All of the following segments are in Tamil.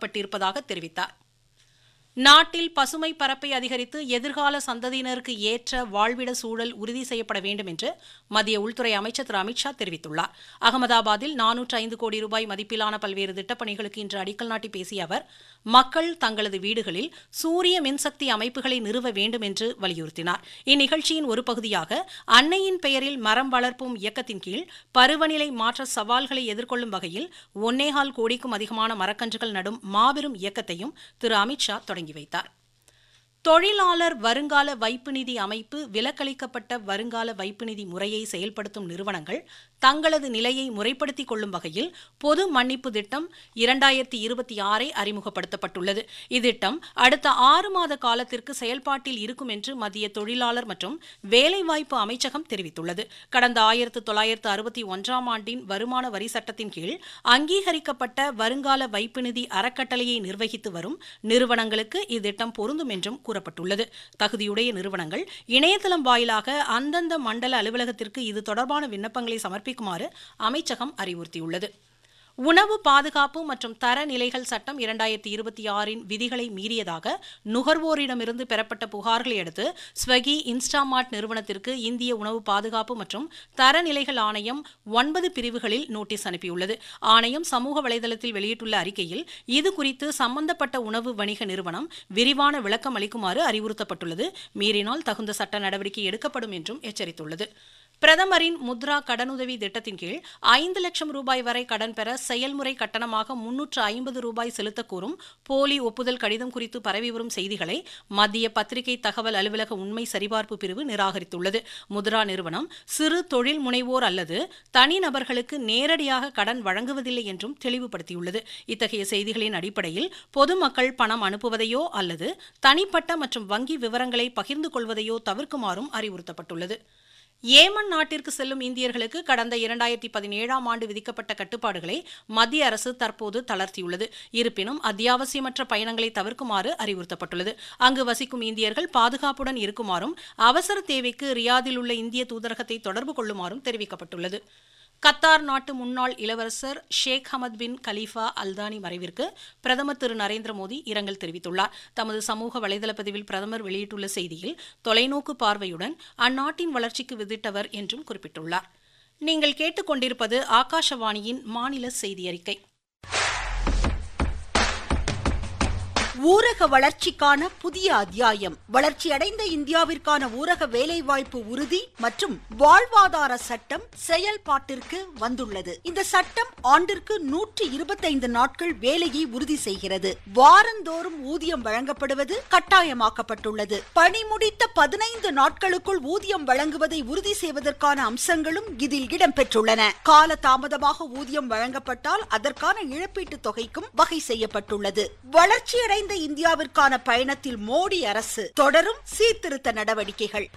ஏற்பட்டிருப்பதாக தெரிவித்தார் நாட்டில் பசுமை பரப்பை அதிகரித்து எதிர்கால சந்ததியினருக்கு ஏற்ற வாழ்விட சூழல் உறுதி செய்யப்பட வேண்டும் என்று மத்திய உள்துறை அமைச்சர் திரு அமித்ஷா தெரிவித்துள்ளார் அகமதாபாத்தில் நானூற்று ஐந்து கோடி ரூபாய் மதிப்பிலான பல்வேறு திட்டப்பணிகளுக்கு இன்று அடிக்கல் நாட்டி பேசிய அவர் மக்கள் தங்களது வீடுகளில் சூரிய மின்சக்தி அமைப்புகளை நிறுவ வேண்டும் என்று வலியுறுத்தினார் இந்நிகழ்ச்சியின் ஒரு பகுதியாக அன்னையின் பெயரில் மரம் வளர்ப்போம் இயக்கத்தின் கீழ் பருவநிலை மாற்ற சவால்களை எதிர்கொள்ளும் வகையில் ஒன்னேகால் கோடிக்கும் அதிகமான மரக்கன்றுகள் நடும் மாபெரும் இயக்கத்தையும் திரு அமித்ஷா தொடங்கி வைத்தார் தொழிலாளர் வருங்கால வைப்பு நிதி அமைப்பு விலக்களிக்கப்பட்ட வருங்கால வைப்பு நிதி முறையை செயல்படுத்தும் நிறுவனங்கள் தங்களது நிலையை முறைப்படுத்திக் கொள்ளும் வகையில் பொது மன்னிப்பு திட்டம் இரண்டாயிரத்தி இருபத்தி ஆறை அறிமுகப்படுத்தப்பட்டுள்ளது இத்திட்டம் அடுத்த ஆறு மாத காலத்திற்கு செயல்பாட்டில் இருக்கும் என்று மத்திய தொழிலாளர் மற்றும் வேலைவாய்ப்பு அமைச்சகம் தெரிவித்துள்ளது கடந்த ஆயிரத்து தொள்ளாயிரத்து அறுபத்தி ஒன்றாம் ஆண்டின் வருமான வரி சட்டத்தின் கீழ் அங்கீகரிக்கப்பட்ட வருங்கால வைப்பு நிதி அறக்கட்டளையை நிர்வகித்து வரும் நிறுவனங்களுக்கு இத்திட்டம் பொருந்தும் என்றும் கூறப்பட்டுள்ளது தகுதியுடைய நிறுவனங்கள் இணையதளம் வாயிலாக அந்தந்த மண்டல அலுவலகத்திற்கு இது தொடர்பான விண்ணப்பங்களை சமர்ப்பிக்குமாறு அமைச்சகம் அறிவுறுத்தியுள்ளது உணவு பாதுகாப்பு மற்றும் தரநிலைகள் சட்டம் இரண்டாயிரத்தி இருபத்தி ஆறின் விதிகளை மீறியதாக நுகர்வோரிடமிருந்து பெறப்பட்ட புகார்களை அடுத்து ஸ்வகி இன்ஸ்டாமார்ட் நிறுவனத்திற்கு இந்திய உணவு பாதுகாப்பு மற்றும் தரநிலைகள் ஆணையம் ஒன்பது பிரிவுகளில் நோட்டீஸ் அனுப்பியுள்ளது ஆணையம் சமூக வலைதளத்தில் வெளியிட்டுள்ள அறிக்கையில் இது குறித்து சம்பந்தப்பட்ட உணவு வணிக நிறுவனம் விரிவான விளக்கம் அளிக்குமாறு அறிவுறுத்தப்பட்டுள்ளது மீறினால் தகுந்த சட்ட நடவடிக்கை எடுக்கப்படும் என்றும் எச்சரித்துள்ளது பிரதமரின் முத்ரா கடனுதவி திட்டத்தின் கீழ் ஐந்து லட்சம் ரூபாய் வரை கடன் பெற செயல்முறை கட்டணமாக முன்னூற்று ஐம்பது ரூபாய் செலுத்தக் கோரும் போலி ஒப்புதல் கடிதம் குறித்து பரவி வரும் செய்திகளை மத்திய பத்திரிகை தகவல் அலுவலக உண்மை சரிபார்ப்பு பிரிவு நிராகரித்துள்ளது முத்ரா நிறுவனம் சிறு தொழில் முனைவோர் அல்லது தனிநபர்களுக்கு நேரடியாக கடன் வழங்குவதில்லை என்றும் தெளிவுபடுத்தியுள்ளது இத்தகைய செய்திகளின் அடிப்படையில் பொதுமக்கள் பணம் அனுப்புவதையோ அல்லது தனிப்பட்ட மற்றும் வங்கி விவரங்களை பகிர்ந்து கொள்வதையோ தவிர்க்குமாறும் அறிவுறுத்தப்பட்டுள்ளது ஏமன் நாட்டிற்கு செல்லும் இந்தியர்களுக்கு கடந்த இரண்டாயிரத்தி பதினேழாம் ஆண்டு விதிக்கப்பட்ட கட்டுப்பாடுகளை மத்திய அரசு தற்போது தளர்த்தியுள்ளது இருப்பினும் அத்தியாவசியமற்ற பயணங்களை தவிர்க்குமாறு அறிவுறுத்தப்பட்டுள்ளது அங்கு வசிக்கும் இந்தியர்கள் பாதுகாப்புடன் இருக்குமாறும் அவசர தேவைக்கு ரியாதில் உள்ள இந்திய தூதரகத்தை தொடர்பு கொள்ளுமாறும் தெரிவிக்கப்பட்டுள்ளது கத்தார் நாட்டு முன்னாள் இளவரசர் ஷேக் ஹமத் பின் கலீஃபா அல்தானி மறைவிற்கு பிரதமர் திரு நரேந்திர மோடி இரங்கல் தெரிவித்துள்ளார் தமது சமூக வலைதள பதிவில் பிரதமர் வெளியிட்டுள்ள செய்தியில் தொலைநோக்கு பார்வையுடன் அந்நாட்டின் வளர்ச்சிக்கு விதிட்டவர் என்றும் குறிப்பிட்டுள்ளார் நீங்கள் கேட்டுக்கொண்டிருப்பது ஆகாஷவாணியின் மாநில செய்தி அறிக்கை ஊரக வளர்ச்சிக்கான புதிய அத்தியாயம் வளர்ச்சியடைந்த இந்தியாவிற்கான ஊரக வேலைவாய்ப்பு உறுதி மற்றும் வாழ்வாதார சட்டம் செயல்பாட்டிற்கு வந்துள்ளது இந்த சட்டம் ஆண்டிற்கு நூற்றி இருபத்தைந்து நாட்கள் வேலையை உறுதி செய்கிறது வாரந்தோறும் ஊதியம் வழங்கப்படுவது கட்டாயமாக்கப்பட்டுள்ளது பணி முடித்த பதினைந்து நாட்களுக்குள் ஊதியம் வழங்குவதை உறுதி செய்வதற்கான அம்சங்களும் இதில் இடம்பெற்றுள்ளன கால தாமதமாக ஊதியம் வழங்கப்பட்டால் அதற்கான இழப்பீட்டுத் தொகைக்கும் வகை செய்யப்பட்டுள்ளது வளர்ச்சியடைந்த நிறைந்த இந்தியாவிற்கான பயணத்தில் மோடி அரசு தொடரும் சீர்திருத்த நடவடிக்கைகள்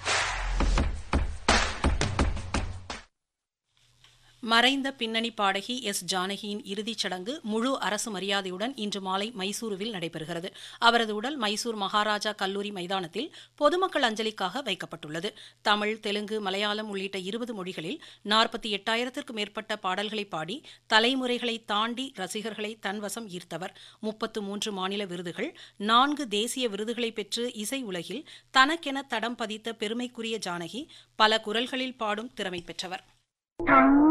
மறைந்த பின்னணி பாடகி எஸ் ஜானகியின் இறுதிச் சடங்கு முழு அரசு மரியாதையுடன் இன்று மாலை மைசூருவில் நடைபெறுகிறது அவரது உடல் மைசூர் மகாராஜா கல்லூரி மைதானத்தில் பொதுமக்கள் அஞ்சலிக்காக வைக்கப்பட்டுள்ளது தமிழ் தெலுங்கு மலையாளம் உள்ளிட்ட இருபது மொழிகளில் நாற்பத்தி எட்டாயிரத்திற்கும் மேற்பட்ட பாடல்களை பாடி தலைமுறைகளை தாண்டி ரசிகர்களை தன்வசம் ஈர்த்தவர் முப்பத்து மூன்று மாநில விருதுகள் நான்கு தேசிய விருதுகளை பெற்று இசை உலகில் தனக்கென தடம் பதித்த பெருமைக்குரிய ஜானகி பல குரல்களில் பாடும் திறமை பெற்றவர்